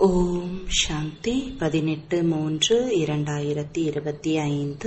ஓம் சாந்தி பதினெட்டு மூன்று இரண்டாயிரத்தி இருபத்தி ஐந்து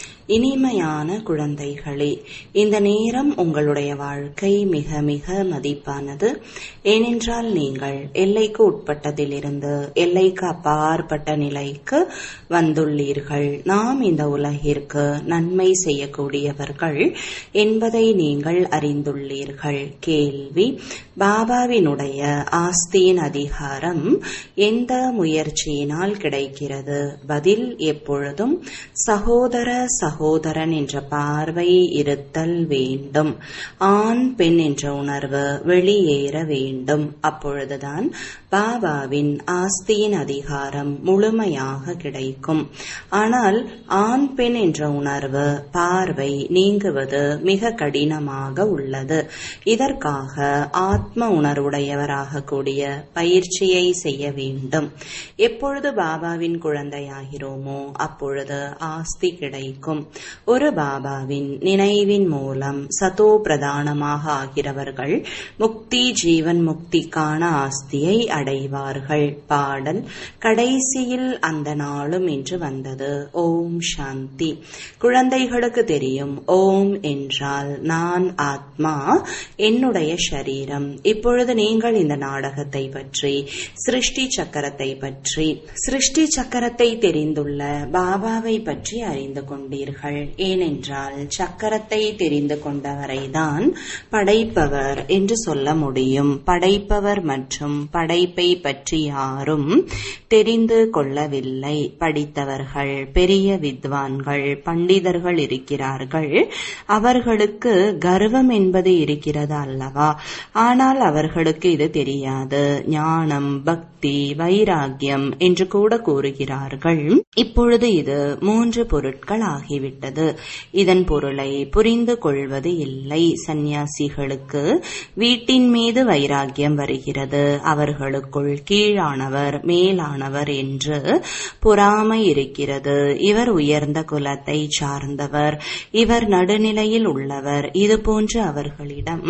இனிமையான குழந்தைகளே இந்த நேரம் உங்களுடைய வாழ்க்கை மிக மிக மதிப்பானது ஏனென்றால் நீங்கள் எல்லைக்கு உட்பட்டதிலிருந்து எல்லைக்கு அப்பாற்பட்ட நிலைக்கு வந்துள்ளீர்கள் நாம் இந்த உலகிற்கு நன்மை செய்யக்கூடியவர்கள் என்பதை நீங்கள் அறிந்துள்ளீர்கள் கேள்வி பாபாவினுடைய ஆஸ்தியின் அதிகாரம் எந்த முயற்சியினால் கிடைக்கிறது பதில் எப்பொழுதும் சகோதர சகோதரன் என்ற பார்வை இருத்தல் வேண்டும் ஆண் பெண் என்ற உணர்வு வெளியேற வேண்டும் அப்பொழுதுதான் பாபாவின் ஆஸ்தியின் அதிகாரம் முழுமையாக கிடைக்கும் ஆனால் ஆண் பெண் என்ற உணர்வு பார்வை நீங்குவது மிக கடினமாக உள்ளது இதற்காக ஆத்ம உணர்வுடையவராக கூடிய பயிற்சியை செய்ய வேண்டும் எப்பொழுது பாபாவின் குழந்தையாகிறோமோ அப்பொழுது ஆஸ்தி கிடைக்கும் ஒரு பாபாவின் நினைவின் மூலம் சதோ பிரதானமாக ஆகிறவர்கள் முக்தி ஜீவன் முக்திக்கான ஆஸ்தியை அடைவார்கள் பாடல் கடைசியில் அந்த நாளும் என்று வந்தது ஓம் சாந்தி குழந்தைகளுக்கு தெரியும் ஓம் என்றால் நான் ஆத்மா என்னுடைய சரீரம் இப்பொழுது நீங்கள் இந்த நாடகத்தை பற்றி சிருஷ்டி சக்கரத்தை பற்றி சிருஷ்டி சக்கரத்தை தெரிந்துள்ள பாபாவை பற்றி அறிந்து கொண்டீர்கள் ஏனென்றால் சக்கரத்தை தெரிந்து கொண்டவரைதான் படைப்பவர் என்று சொல்ல முடியும் படைப்பவர் மற்றும் படைப்பை பற்றி யாரும் தெரிந்து கொள்ளவில்லை படித்தவர்கள் பெரிய வித்வான்கள் பண்டிதர்கள் இருக்கிறார்கள் அவர்களுக்கு கர்வம் என்பது இருக்கிறது அல்லவா ஆனால் அவர்களுக்கு இது தெரியாது ஞானம் பக்தி வைராகியம் என்று கூட கூறுகிறார்கள் இப்பொழுது இது மூன்று பொருட்கள் ஆகிவிட்டது இதன் பொருளை புரிந்து கொள்வது இல்லை சந்நியாசிகளுக்கு வீட்டின் மீது வைராகியம் வருகிறது அவர்களுக்குள் கீழானவர் மேலானவர் என்று பொறாமை இருக்கிறது இவர் உயர்ந்த குலத்தை சார்ந்தவர் இவர் நடுநிலையில் உள்ளவர் இது போன்று அவர்களிடம்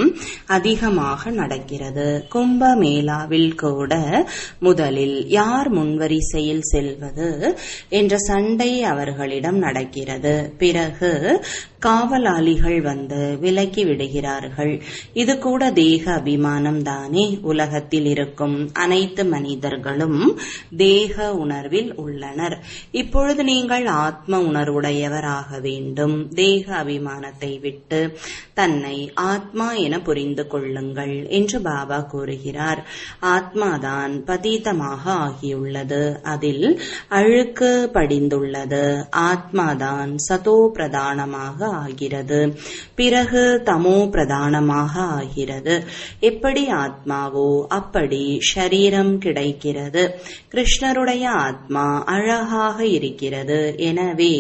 அதிகமாக நடக்கிறது கும்ப மேளாவில் கூட முதலில் யார் முன்வரிசையில் செல்வது என்ற சண்டை அவர்களிடம் நடக்கிறது பிறகு காவலாளிகள் வந்து விலக்கி விடுகிறார்கள் இது கூட தேக அபிமானம் தானே உலகத்தில் இருக்கும் அனைத்து மனிதர்களும் தேக உணர்வில் உள்ளனர் இப்பொழுது நீங்கள் ஆத்ம உணர்வுடையவராக வேண்டும் தேக அபிமானத்தை விட்டு தன்னை ஆத்மா என புரிந்து கொள்ளுங்கள் என்று பாபா கூறுகிறார் ஆத்மாதான் பதீதமாக ஆகியுள்ளது அதில் அழுக்கு படிந்துள்ளது ஆத்மாதான் சதோ பிரதானமாக ஆகிறது பிறகு தமோ பிரதானமாக ஆகிறது எப்படி ஆத்மாவோ அப்படி ஷரீரம் கிடைக்கிறது கிருஷ்ணருடைய ஆத்மா அழகாக இருக்கிறது எனவே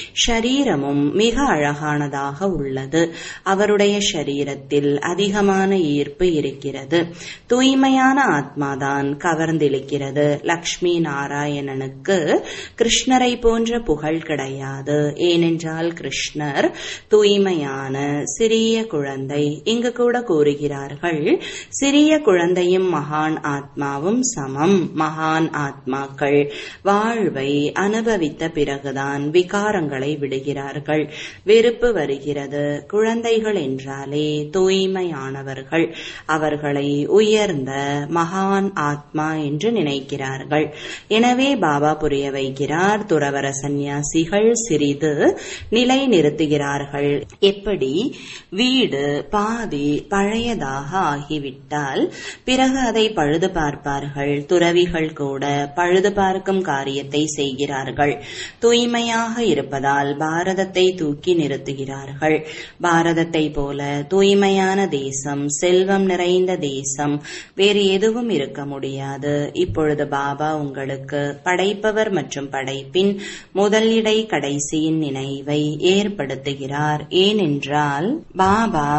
ஷரீரமும் மிக அழகானதாக உள்ளது அவருடைய ஷரீரத்தில் அதிகமான ஈர்ப்பு இருக்கிறது தூய்மையான ஆத்மாதான் கவர்ந்திருக்கிறது லக்ஷ்மி நாராயணனுக்கு கிருஷ்ணரை போன்ற புகழ் கிடையாது ஏனென்றால் கிருஷ்ணர் தூய்மையான சிறிய குழந்தை இங்கு கூட கூறுகிறார்கள் சிறிய குழந்தையும் மகான் ஆத்மாவும் சமம் மகான் ஆத்மாக்கள் வாழ்வை அனுபவித்த பிறகுதான் விகாரங்களை விடுகிறார்கள் வெறுப்பு வருகிறது குழந்தைகள் என்றாலே தூய்மையானவர்கள் அவர்களை உயர்ந்த மகான் ஆத்மா என்று நினைக்கிறார்கள் எனவே பாபா புரிய வைக்கிறார் துறவர சந்நியாசிகள் சிறிது நிலை நிறுத்துகிறார்கள் எப்படி வீடு பாதி பழையதாக ஆகிவிட்டால் பிறகு அதை பழுது பார்ப்பார்கள் துறவிகள் கூட பழுது பார்க்கும் காரியத்தை செய்கிறார்கள் தூய்மையாக இருப்பதால் பாரதத்தை தூக்கி நிறுத்துகிறார்கள் பாரதத்தை போல தூய்மையான தேசம் செல்வம் நிறைந்த தேசம் வேறு எதுவும் இருக்க முடியாது இப்பொழுது பாபா உங்களுக்கு படைப்பவர் மற்றும் படைப்பின் முதலிடை கடைசியின் நினைவை ஏற்படுத்துகிறார் ஏனென்றால் பாபா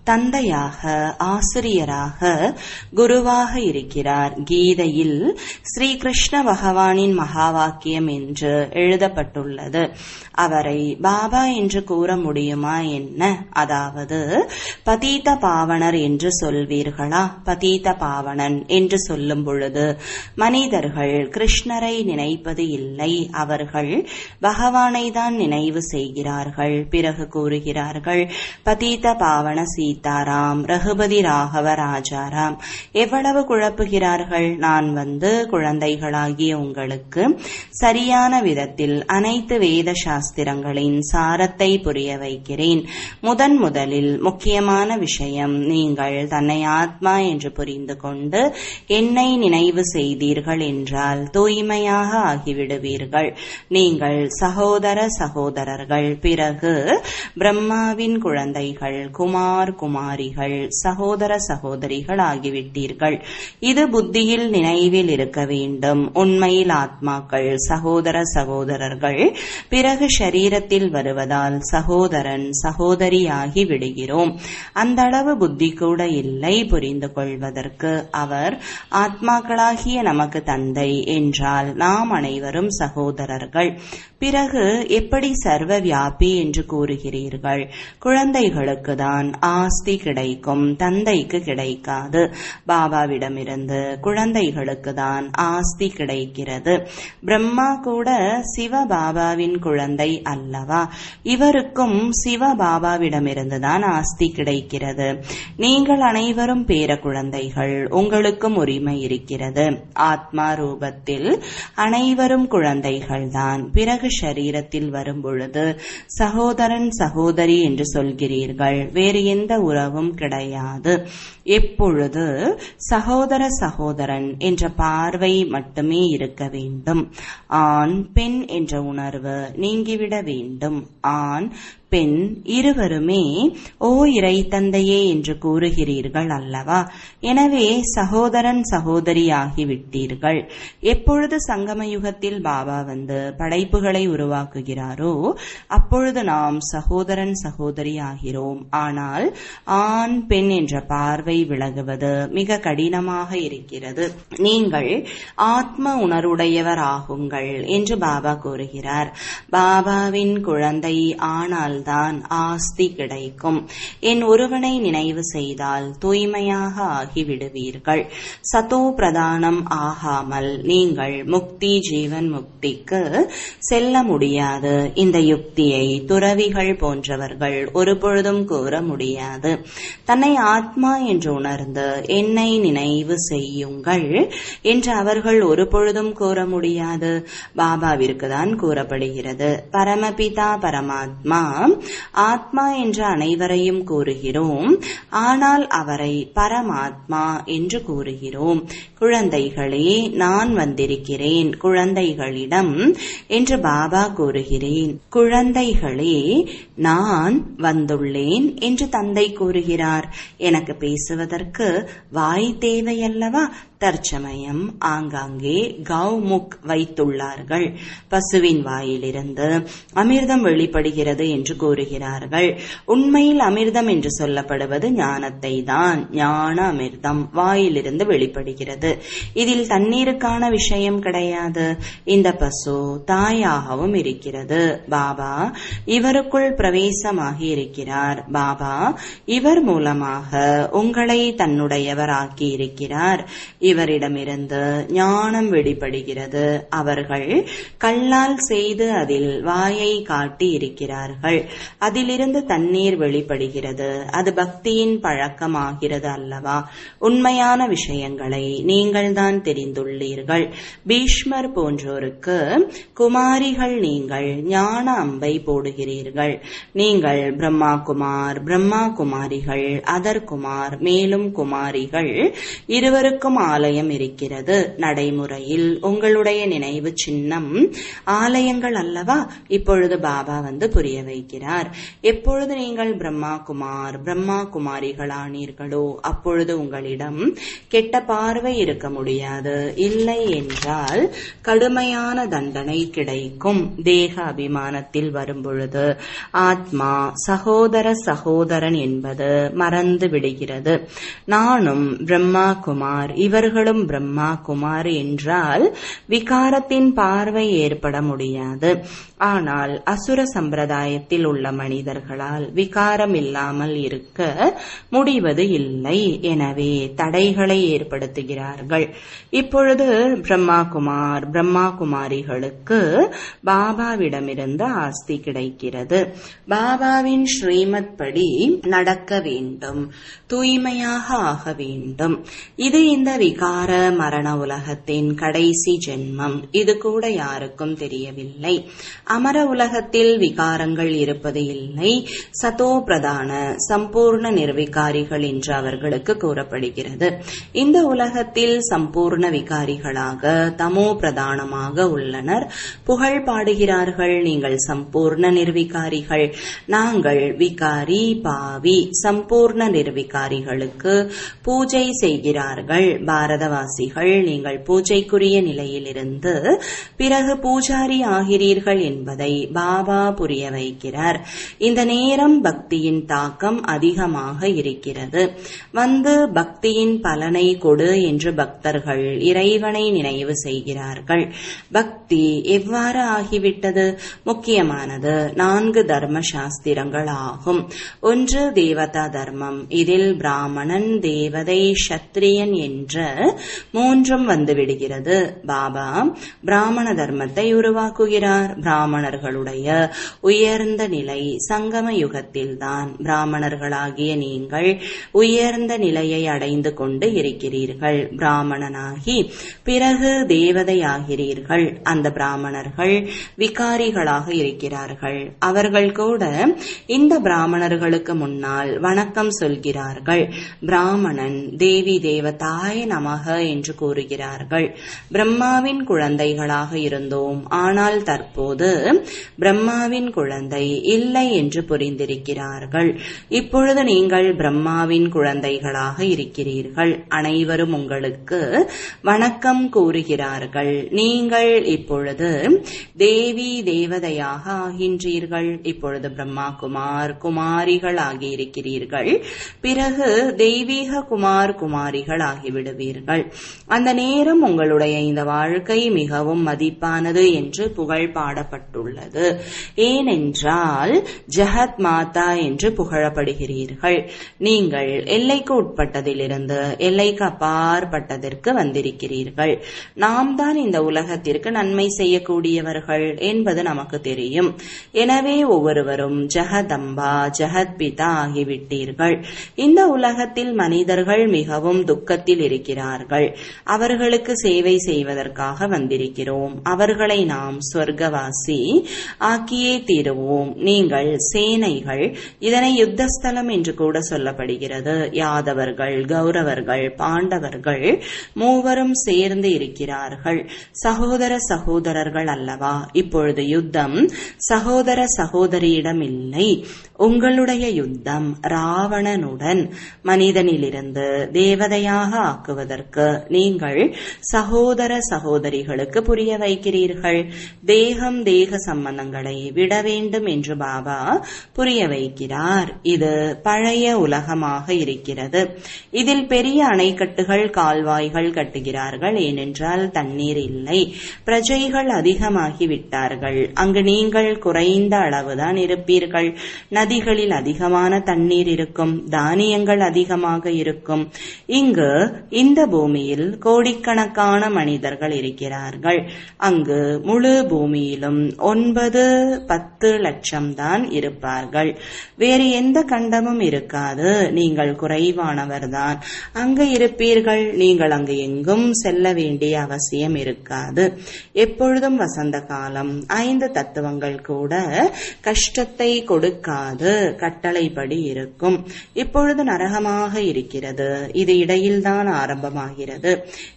தந்தையாக ஆசிரியராக குருவாக இருக்கிறார் கீதையில் ஸ்ரீ கிருஷ்ண பகவானின் மகா வாக்கியம் என்று எழுதப்பட்டுள்ளது அவரை பாபா என்று கூற முடியுமா என்ன அதாவது பதீத பாவனர் என்று சொல்வீர்களா பதீத பாவனன் என்று சொல்லும் பொழுது மனிதர்கள் கிருஷ்ணரை நினைப்பது இல்லை அவர்கள் பகவானை தான் நினைவு செய்கிறார்கள் பிறகு கூறுகிறார்கள் பதீத பாவன சீதாராம் ரகுபதி ராகவ ராஜாராம் எவ்வளவு குழப்புகிறார்கள் நான் வந்து குழந்தைகளாகிய உங்களுக்கு சரியான விதத்தில் அனைத்து வேத சாஸ்திரங்களின் சாரத்தை புரிய வைக்கிறேன் முதன் முதலில் முக்கியமான விஷயம் நீங்கள் தன்னை ஆத்மா என்று புரிந்து கொண்டு என்னை நினைவு செய்தீர்கள் என்றால் தூய்மையாக ஆகிவிடுவீர்கள் நீங்கள் சகோதர சகோதரர்கள் பிறகு பிரம்மாவின் குழந்தைகள் குமார் குமாரிகள் சகோதர சகோதரிகள் ஆகிவிட்டீர்கள் இது புத்தியில் நினைவில் இருக்க வேண்டும் உண்மையில் ஆத்மாக்கள் சகோதர சகோதரர்கள் பிறகு ஷரீரத்தில் வருவதால் சகோதரன் சகோதரியாகி விடுகிறோம் அந்த அளவு புத்தி கூட இல்லை புரிந்து கொள்வதற்கு அவர் ஆத்மாக்களாகிய நமக்கு தந்தை என்றால் நாம் அனைவரும் சகோதரர்கள் பிறகு எப்படி சர்வ வியாபி என்று கூறுகிறீர்கள் குழந்தைகளுக்கு தான் ஆஸ்தி கிடைக்கும் தந்தைக்கு கிடைக்காது பாபாவிடமிருந்து குழந்தைகளுக்கு தான் ஆஸ்தி கிடைக்கிறது பிரம்மா கூட சிவ பாபாவின் குழந்தை அல்லவா இவருக்கும் சிவ பாபாவிடமிருந்து தான் ஆஸ்தி கிடைக்கிறது நீங்கள் அனைவரும் பேர குழந்தைகள் உங்களுக்கும் உரிமை இருக்கிறது ஆத்மா ரூபத்தில் அனைவரும் குழந்தைகள்தான் பிறகு ஷரீரத்தில் வரும் பொழுது சகோதரன் சகோதரி என்று சொல்கிறீர்கள் வேறு எந்த உறவும் கிடையாது எப்பொழுது சகோதர சகோதரன் என்ற பார்வை மட்டுமே இருக்க வேண்டும் ஆண் பெண் என்ற உணர்வு நீங்கிவிட வேண்டும் ஆண் பெண் இருவருமே ஓ இறை தந்தையே என்று கூறுகிறீர்கள் அல்லவா எனவே சகோதரன் சகோதரி ஆகிவிட்டீர்கள் எப்பொழுது சங்கம யுகத்தில் பாபா வந்து படைப்புகளை உருவாக்குகிறாரோ அப்பொழுது நாம் சகோதரன் சகோதரி ஆகிறோம் ஆனால் ஆண் பெண் என்ற பார்வை விலகுவது மிக கடினமாக இருக்கிறது நீங்கள் ஆத்ம உணர்வுடையவர் ஆகுங்கள் என்று பாபா கூறுகிறார் பாபாவின் குழந்தை ஆனால் தான் ஆஸ்தி கிடைக்கும் என் ஒருவனை நினைவு செய்தால் தூய்மையாக ஆகிவிடுவீர்கள் சதோ பிரதானம் ஆகாமல் நீங்கள் முக்தி ஜீவன் முக்திக்கு செல்ல முடியாது இந்த யுக்தியை துறவிகள் போன்றவர்கள் ஒரு பொழுதும் கூற முடியாது தன்னை ஆத்மா என்று உணர்ந்து என்னை நினைவு செய்யுங்கள் என்று அவர்கள் ஒரு பொழுதும் கூற முடியாது பாபாவிற்கு தான் கூறப்படுகிறது பரமபிதா பரமாத்மா ஆத்மா என்ற அனைவரையும் கூறுகிறோம் ஆனால் அவரை பரமாத்மா என்று கூறுகிறோம் குழந்தைகளே நான் வந்திருக்கிறேன் குழந்தைகளிடம் என்று பாபா கூறுகிறேன் குழந்தைகளே நான் வந்துள்ளேன் என்று தந்தை கூறுகிறார் எனக்கு பேசுவதற்கு வாய் தேவையல்லவா தற்சமயம் ஆங்காங்கே கௌமுக் வைத்துள்ளார்கள் பசுவின் வாயிலிருந்து அமிர்தம் வெளிப்படுகிறது என்று கூறுகிறார்கள் உண்மையில் அமிர்தம் என்று சொல்லப்படுவது ஞானத்தை தான் ஞான அமிர்தம் வாயிலிருந்து வெளிப்படுகிறது இதில் தண்ணீருக்கான விஷயம் கிடையாது இந்த பசு தாயாகவும் இருக்கிறது பாபா இவருக்குள் பிரவேசமாகி இருக்கிறார் பாபா இவர் மூலமாக உங்களை தன்னுடையவர் ஆக்கி இருக்கிறார் இவரிடமிருந்து ஞானம் வெளிப்படுகிறது அவர்கள் கல்லால் செய்து அதில் வாயை காட்டி இருக்கிறார்கள் அதிலிருந்து தண்ணீர் வெளிப்படுகிறது அது பக்தியின் பழக்கமாகிறது அல்லவா உண்மையான விஷயங்களை நீங்கள் தான் தெரிந்துள்ளீர்கள் பீஷ்மர் போன்றோருக்கு குமாரிகள் நீங்கள் ஞான அம்பை போடுகிறீர்கள் நீங்கள் பிரம்மா குமார் பிரம்மா குமாரிகள் அதர் குமார் மேலும் குமாரிகள் இருவருக்கும் ஆல ஆலயம் இருக்கிறது நடைமுறையில் உங்களுடைய நினைவு சின்னம் ஆலயங்கள் அல்லவா இப்பொழுது பாபா வந்து புரிய வைக்கிறார் எப்பொழுது நீங்கள் பிரம்மா குமார் பிரம்மா குமாரிகளானீர்களோ அப்பொழுது உங்களிடம் கெட்ட பார்வை இருக்க முடியாது இல்லை என்றால் கடுமையான தண்டனை கிடைக்கும் தேக அபிமானத்தில் வரும்பொழுது ஆத்மா சகோதர சகோதரன் என்பது மறந்து விடுகிறது நானும் பிரம்மா குமார் இவர்களும் பிரம்மா குமார் என்றால் விகாரத்தின் பார்வை ஏற்பட முடியாது ஆனால் அசுர சம்பிரதாயத்தில் உள்ள மனிதர்களால் விகாரம் இல்லாமல் இருக்க முடிவது இல்லை எனவே தடைகளை ஏற்படுத்துகிறார்கள் இப்பொழுது பிரம்மா குமார் பிரம்மா குமாரிகளுக்கு பாபாவிடமிருந்து ஆஸ்தி கிடைக்கிறது பாபாவின் ஸ்ரீமத் படி நடக்க வேண்டும் தூய்மையாக ஆக வேண்டும் இது இந்த விகார மரண உலகத்தின் கடைசி ஜென்மம் இது கூட யாருக்கும் தெரியவில்லை அமர உலகத்தில் விகாரங்கள் இருப்பது இல்லை சதோ பிரதான சம்பூர்ண நிர்விகாரிகள் என்று அவர்களுக்கு கூறப்படுகிறது இந்த உலகத்தில் சம்பூர்ண விகாரிகளாக தமோ பிரதானமாக உள்ளனர் புகழ் பாடுகிறார்கள் நீங்கள் சம்பூர்ண நிர்விகாரிகள் நாங்கள் விகாரி பாவி சம்பூர்ண நிர்விகாரிகளுக்கு பூஜை செய்கிறார்கள் பாரதவாசிகள் நீங்கள் பூஜைக்குரிய நிலையிலிருந்து பிறகு பூஜாரி ஆகிறீர்கள் என்பதை பாபா புரிய வைக்கிறார் இந்த நேரம் பக்தியின் தாக்கம் அதிகமாக இருக்கிறது வந்து பக்தியின் பலனை கொடு என்று பக்தர்கள் இறைவனை நினைவு செய்கிறார்கள் பக்தி எவ்வாறு ஆகிவிட்டது முக்கியமானது நான்கு தர்ம சாஸ்திரங்கள் ஆகும் ஒன்று தேவதா தர்மம் இதில் பிராமணன் தேவதை சத்திரியன் என்ற மூன்றும் வந்துவிடுகிறது பாபா பிராமண தர்மத்தை உருவாக்குகிறார் பிராமணர்களுடைய உயர்ந்த நிலை சங்கம யுகத்தில்தான் பிராமணர்களாகிய நீங்கள் உயர்ந்த நிலையை அடைந்து கொண்டு இருக்கிறீர்கள் பிராமணனாகி பிறகு தேவதையாகிறீர்கள் அந்த பிராமணர்கள் விகாரிகளாக இருக்கிறார்கள் அவர்கள் கூட இந்த பிராமணர்களுக்கு முன்னால் வணக்கம் சொல்கிறார்கள் பிராமணன் தேவி தேவதாய நமக என்று கூறுகிறார்கள் பிரம்மாவின் குழந்தைகளாக இருந்தோம் ஆனால் தற்போது பிரம்மாவின் குழந்தை இல்லை என்று புரிந்திருக்கிறார்கள் இப்பொழுது நீங்கள் பிரம்மாவின் குழந்தைகளாக இருக்கிறீர்கள் அனைவரும் உங்களுக்கு வணக்கம் கூறுகிறார்கள் நீங்கள் இப்பொழுது தேவி தேவதையாக ஆகின்றீர்கள் இப்பொழுது பிரம்மா குமார் குமாரிகள் ஆகியிருக்கிறீர்கள் பிறகு தெய்வீக குமார் குமாரிகள் ஆகிவிடுவீர்கள் அந்த நேரம் உங்களுடைய இந்த வாழ்க்கை மிகவும் மதிப்பானது என்று புகழ் பாடப்பட்டுள்ளது ஏனென்றால் ஜெகத் மாதா என்று புகழப்படுகிறீர்கள் நீங்கள் எல்லைக்கு உட்பட்டதிலிருந்து எல்லைக்கு அப்பாற்பட்டதற்கு வந்திருக்கிறீர்கள் நாம் தான் இந்த உலகத்திற்கு நன்மை செய்யக்கூடியவர்கள் என்பது நமக்கு தெரியும் எனவே ஒவ்வொருவரும் ஜெகதம்பா ஜெகத் பிதா ஆகிவிட்டீர்கள் இந்த உலகத்தில் மனிதர்கள் மிகவும் துக்கத்தில் இருக்கிறார்கள் அவர்களுக்கு சேவை செய்வதற்காக வந்திருக்கிறோம் அவர்களை நாம் சொர்க்கவாசி ஆக்கியே தீருவோம் நீங்கள் சேனைகள் இதனை யுத்தஸ்தலம் என்று கூட சொல்லப்படுகிறது யாதவர்கள் கௌரவர்கள் பாண்டவர்கள் மூவரும் சேர்ந்து இருக்கிறார்கள் சகோதர சகோதரர்கள் அல்லவா இப்பொழுது யுத்தம் சகோதர சகோதரியிடம் இல்லை உங்களுடைய யுத்தம் ராவணனுடன் மனிதனிலிருந்து தேவதையாக ஆக்குவதற்கு நீங்கள் சகோதர சகோதரிகளுக்கு புரிய வைக்கிறீர்கள் தேகம் தேக சம்பந்தங்களை விட வேண்டும் என்று பாபா புரிய வைக்கிறார் இது பழைய உலகமாக இருக்கிறது இதில் பெரிய அணைக்கட்டுகள் கால்வாய்கள் கட்டுகிறார்கள் ஏனென்றால் தண்ணீர் இல்லை பிரஜைகள் அதிகமாகி விட்டார்கள் அங்கு நீங்கள் குறைந்த அளவுதான் இருப்பீர்கள் நதிகளில் அதிகமான தண்ணீர் இருக்கும் தானியங்கள் அதிகமாக இருக்கும் இங்கு இந்த பூமியில் கோடிக்கணக்கான மனிதர்கள் இருக்கிறார்கள் அங்கு முழு பூமியிலும் ஒன்பது பத்து லட்சம் தான் இருப்பார்கள் வேறு எந்த கண்டமும் இருக்காது நீங்கள் குறைவானவர்தான் அங்கு இருப்பீர்கள் நீங்கள் அங்கு எங்கும் செல்ல வேண்டிய அவசியம் இருக்காது எப்பொழுதும் வசந்த காலம் ஐந்து தத்துவங்கள் கூட கஷ்டத்தை கொடுக்காது கட்டளைப்படி இருக்கும் இப்பொழுது நரகமாக இருக்கிறது இது இடையில்தான் ஆரம்பமாகிறது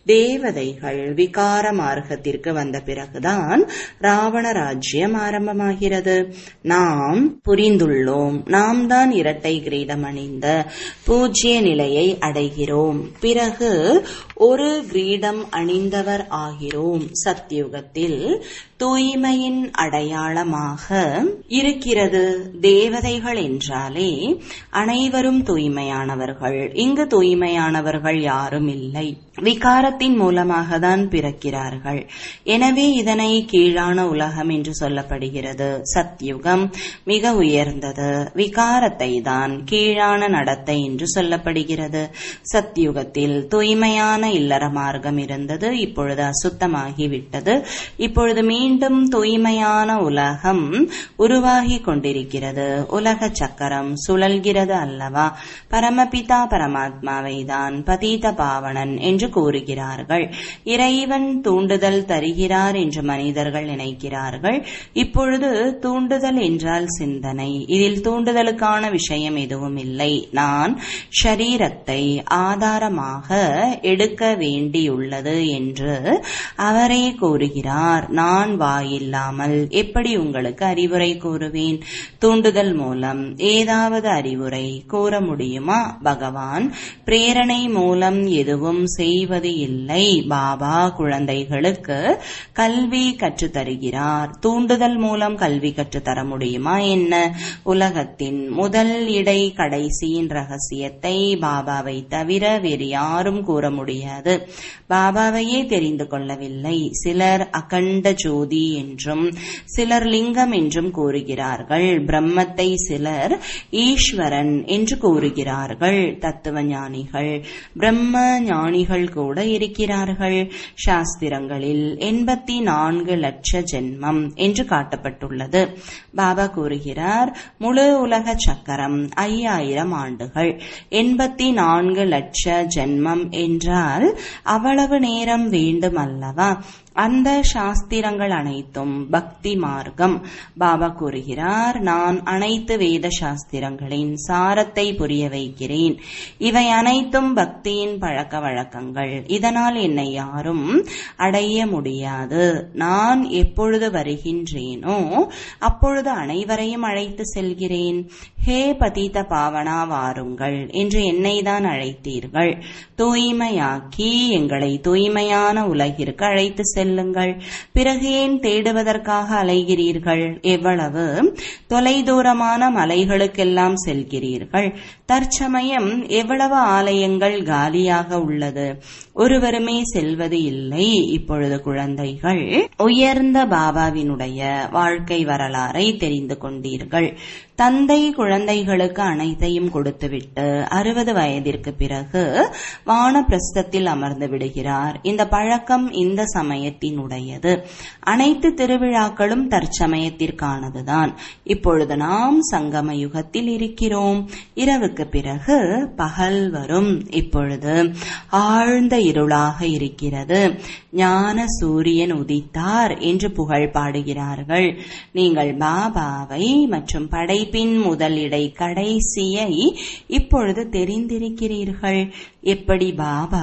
தேவதைகள் விகார மார்க்கத்திற்கு வந்த பிறகுதான் ராவண ராஜ்யம் ஆரம்பமாகிறது நாம் புரிந்துள்ளோம் நாம் தான் இரட்டை கிரீடம் அணிந்த பூஜ்ய நிலையை அடைகிறோம் பிறகு ஒரு கிரீடம் அணிந்தவர் ஆகிறோம் சத்யுகத்தில் தூய்மையின் அடையாளமாக இருக்கிறது தேவதைகள் என்றாலே அனைவரும் தூய்மையானவர்கள் இங்கு தூய்மையானவர்கள் யாரும் இல்லை விகாரத்தின் மூலமாக தான் பிறக்கிறார்கள் எனவே இதனை கீழான உலகம் என்று சொல்லப்படுகிறது சத்யுகம் மிக உயர்ந்தது விகாரத்தை தான் கீழான நடத்தை என்று சொல்லப்படுகிறது சத்யுகத்தில் தூய்மையான இல்லற மார்க்கம் இருந்தது இப்பொழுது அசுத்தமாகிவிட்டது இப்பொழுது மீண்டும் தூய்மையான உலகம் உருவாகி கொண்டிருக்கிறது உலக சக்கரம் சுழல்கிறது அல்லவா பரமபிதா பரமாத்மாவை தான் பதீத பாவனன் என்று கூறுகிறார்கள் இறைவன் தூண்டுதல் தருகிறார் என்று மனிதர்கள் நினைக்கிறார்கள் இப்பொழுது தூண்டுதல் என்றால் சிந்தனை இதில் தூண்டுதலுக்கான விஷயம் எதுவும் இல்லை நான் ஷரீரத்தை ஆதாரமாக எடுக்க வேண்டியுள்ளது என்று அவரே கூறுகிறார் நான் வாயில்லாமல் எப்படி உங்களுக்கு அறிவுரை கூறுவேன் தூண்டுதல் மூலம் ஏதாவது அறிவுரை கூற முடியுமா பகவான் பிரேரணை மூலம் எதுவும் செய்வது இல்லை பாபா குழந்தைகளுக்கு கல்வி கற்றுத் தருகிறார் தூண்டுதல் மூலம் கல்வி கற்றுத் தர முடியுமா என்ன உலகத்தின் முதல் இடை கடைசியின் ரகசியத்தை பாபாவை தவிர வேறு யாரும் கூற முடியாது பாபாவையே தெரிந்து கொள்ளவில்லை சிலர் அகண்ட ஜோதி என்றும் சிலர் லிங்கம் என்றும் கூறுகிறார்கள் பிரம்மத்தை சிலர் ஈஸ்வரன் என்று கூறுகிறார்கள் தத்துவ ஞானிகள் பிரம்ம ஞானிகள் கூட இருக்கிறார்கள் சாஸ்திரங்களில் எண்பத்தி நான்கு லட்ச ஜென்மம் என்று காட்டப்பட்டுள்ளது பாபா கூறுகிறார் முழு உலக சக்கரம் ஐயாயிரம் ஆண்டுகள் எண்பத்தி நான்கு லட்ச ஜென்மம் என்றால் அவ்வளவு நேரம் வேண்டும் அல்லவா அந்த சாஸ்திரங்கள் அனைத்தும் பக்தி மார்க்கம் பாபா கூறுகிறார் நான் அனைத்து வேத சாஸ்திரங்களின் சாரத்தை புரிய வைக்கிறேன் இவை அனைத்தும் பக்தியின் பழக்க வழக்கங்கள் இதனால் என்னை யாரும் அடைய முடியாது நான் எப்பொழுது வருகின்றேனோ அப்பொழுது அனைவரையும் அழைத்து செல்கிறேன் ஹே பதித பாவனா வாருங்கள் என்று என்னை தான் அழைத்தீர்கள் தூய்மையாக்கி எங்களை தூய்மையான உலகிற்கு அழைத்து செல்லுங்கள் பிறகு ஏன் தேடுவதற்காக அலைகிறீர்கள் எவ்வளவு தொலைதூரமான மலைகளுக்கெல்லாம் செல்கிறீர்கள் தற்சமயம் எவ்வளவு ஆலயங்கள் காலியாக உள்ளது ஒருவருமே செல்வது இல்லை இப்பொழுது குழந்தைகள் உயர்ந்த பாபாவினுடைய வாழ்க்கை வரலாறை தெரிந்து கொண்டீர்கள் தந்தை குழந்தைகளுக்கு அனைத்தையும் கொடுத்துவிட்டு அறுபது வயதிற்கு பிறகு வானப்பிரஸ்தத்தில் அமர்ந்து விடுகிறார் இந்த பழக்கம் இந்த சமயத்தினுடையது அனைத்து திருவிழாக்களும் தற்சமயத்திற்கானதுதான் இப்பொழுது நாம் சங்கம யுகத்தில் இருக்கிறோம் இரவுக்கு பிறகு பகல் வரும் இப்பொழுது ஆழ்ந்த இருளாக இருக்கிறது ஞான சூரியன் உதித்தார் என்று புகழ் பாடுகிறார்கள் நீங்கள் பாபாவை மற்றும் படைப்பின் முதலிடை கடைசியை இப்பொழுது தெரிந்திருக்கிறீர்கள் எப்படி பாபா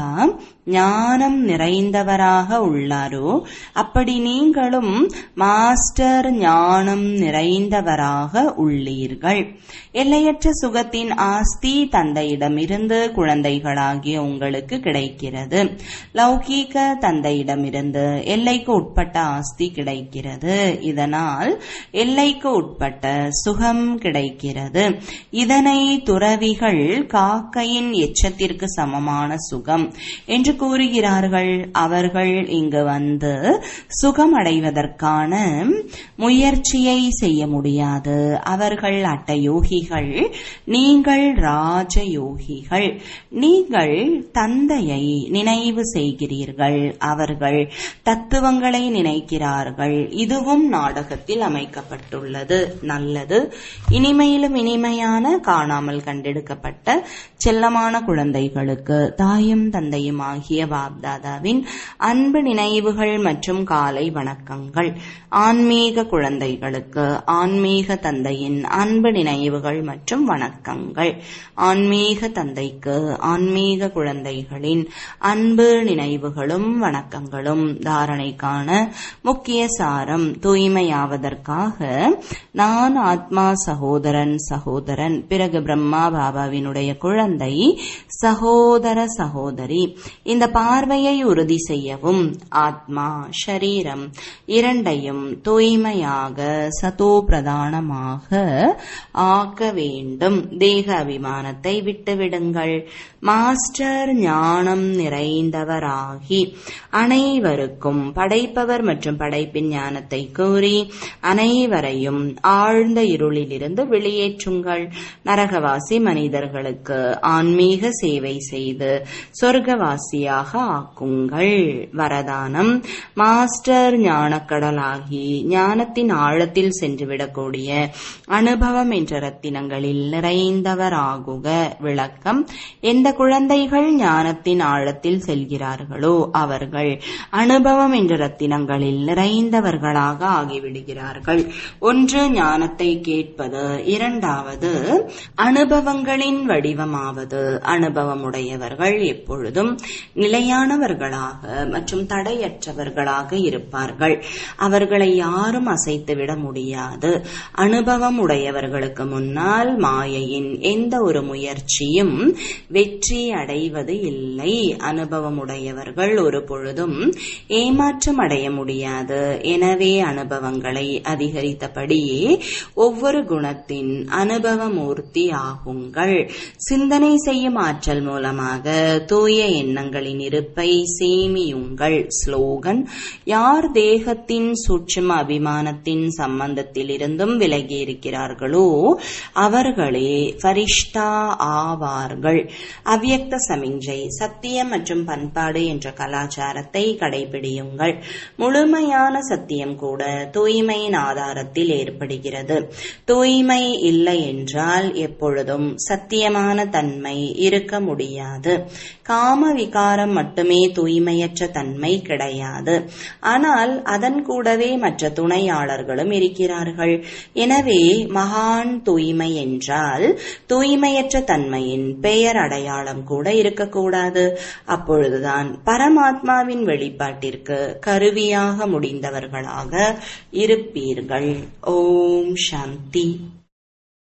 ஞானம் நிறைந்தவராக உள்ளாரோ அப்படி நீங்களும் மாஸ்டர் ஞானம் நிறைந்தவராக உள்ளீர்கள் எல்லையற்ற சுகத்தின் ஆஸ்தி தந்தையிடமிருந்து குழந்தைகளாகிய உங்களுக்கு கிடைக்கிறது லௌகீக தந்தையிடமிருந்து எல்லைக்கு உட்பட்ட ஆஸ்தி கிடைக்கிறது இதனால் எல்லைக்கு உட்பட்ட சுகம் கிடைக்கிறது இதனை துறவிகள் காக்கையின் எச்சத்திற்கு சமமான சுகம் என்று கூறுகிறார்கள் அவர்கள் இங்கு வந்து சுகமடைவதற்கான முயற்சியை செய்ய முடியாது அவர்கள் அட்டயோகிகள் நீங்கள் ராஜயோகிகள் நீங்கள் தந்தையை நினைவு செய்கிறீர்கள் அவர்கள் தத்துவங்களை நினைக்கிறார்கள் இதுவும் நாடகத்தில் அமைக்கப்பட்டுள்ளது நல்லது இனிமையிலும் இனிமையான காணாமல் கண்டெடுக்கப்பட்ட செல்லமான குழந்தைகளுக்கு தாயும் தந்தையும் ஆகிய பாப்தாதாவின் அன்பு நினைவுகள் மற்றும் காலை வணக்கங்கள் ஆன்மீக குழந்தைகளுக்கு ஆன்மீக தந்தையின் அன்பு நினைவுகள் மற்றும் வணக்கங்கள் ஆன்மீக தந்தைக்கு ஆன்மீக குழந்தைகளின் அன்பு நினைவுகளும் வணக்கங்களும் தாரணைக்கான முக்கிய சாரம் தூய்மையாவதற்காக நான் ஆத்மா சகோதரன் சகோதரன் பிறகு பிரம்மா பாபாவினுடைய குழந்தை சகோதர சகோதரி இந்த பார்வையை உறுதி செய்யவும் ஆத்மா ஷரீரம் இரண்டையும் தூய்மையாக சதோ பிரதானமாக ஆக்க வேண்டும் தேக அபிமானத்தை விட்டுவிடுங்கள் மாஸ்டர் ஞானம் நிறைந்தவராகி அனைவருக்கும் படைப்பவர் மற்றும் படைப்பின் ஞானத்தை கூறி அனைவரையும் ஆழ்ந்த இருளிலிருந்து வெளியேற்றுங்கள் நரகவாசி மனிதர்களுக்கு ஆன்மீக சேவை செய்து சொர்க்கவாசியாக ஆக்குங்கள் வரதானம் மாஸ்டர் ஞானக்கடலாகி ஞானத்தின் ஆழத்தில் சென்றுவிடக்கூடிய அனுபவம் என்ற ரத்தினங்களில் நிறைந்தவராகுக விளக்கம் எந்த குழந்தைகள் ஞானத்தின் ஆழத்தில் செல்கிறார்களோ அவர்கள் அனுபவம் என்ற ரத்தினங்களில் நிறைந்தவர்களாக ஆகிவிடுகிறார்கள் ஒன்று ஞானத்தை கேட்பது இரண்டாவது அனுபவங்களின் வடிவமாவது அனுபவமுடையவர்கள் எப்பொழுதும் நிலையானவர்களாக மற்றும் தடையற்றவர்களாக இருப்பார்கள் அவர்களை யாரும் அசைத்துவிட முடியாது அனுபவம் உடையவர்களுக்கு முன்னால் மாயையின் எந்த ஒரு முயற்சியும் வெற்றி அடைவது இல்லை அனுபவமுடையவர்கள் ஒரு பொழுதும் ஏமாற்றம் அடைய முடியாது எனவே அனுபவங்களை அதிகரித்தபடியே ஒவ்வொரு குணத்தின் அனுபவ மூர்த்தி ஆகுங்கள் சிந்தனை செய்யும் ஆற்றல் மூலமாக தூய எண்ணங்களின் இருப்பை சேமியுங்கள் ஸ்லோகன் யார் தேகத்தின் சூட்சும அபிமானத்தின் சம்பந்தத்திலிருந்தும் விலகி இருக்கிறார்களோ அவர்களே ஃபரிஷ்டா ஆவார்கள் அவ்யக்த சமிஞ்சை சத்தியம் மற்றும் பண்பாடு என்ற கலாச்சாரத்தை கடைபிடியுங்கள் முழுமையான சத்தியம் கூட தூய்மையின் ஆதாரத்தில் ஏற்படுகிறது தூய்மை இல்லை என்றால் எப்பொழுதும் சத்தியமான தன்மை இருக்க முடியாது காம விகாரம் மட்டுமே தூய்மையற்ற தன்மை கிடையாது ஆனால் அதன் கூடவே மற்ற துணையாளர்களும் இருக்கிறார்கள் எனவே மகான் தூய்மை என்றால் தூய்மையற்ற தன்மையின் பெயர் அடையாளம் கூட இருக்கக்கூடாது அப்பொழுதுதான் பரமாத்மாவின் வெளிப்பாட்டிற்கு கருவியாக முடிந்தவர்களாக இருப்பீர்கள் ஓம் சாந்தி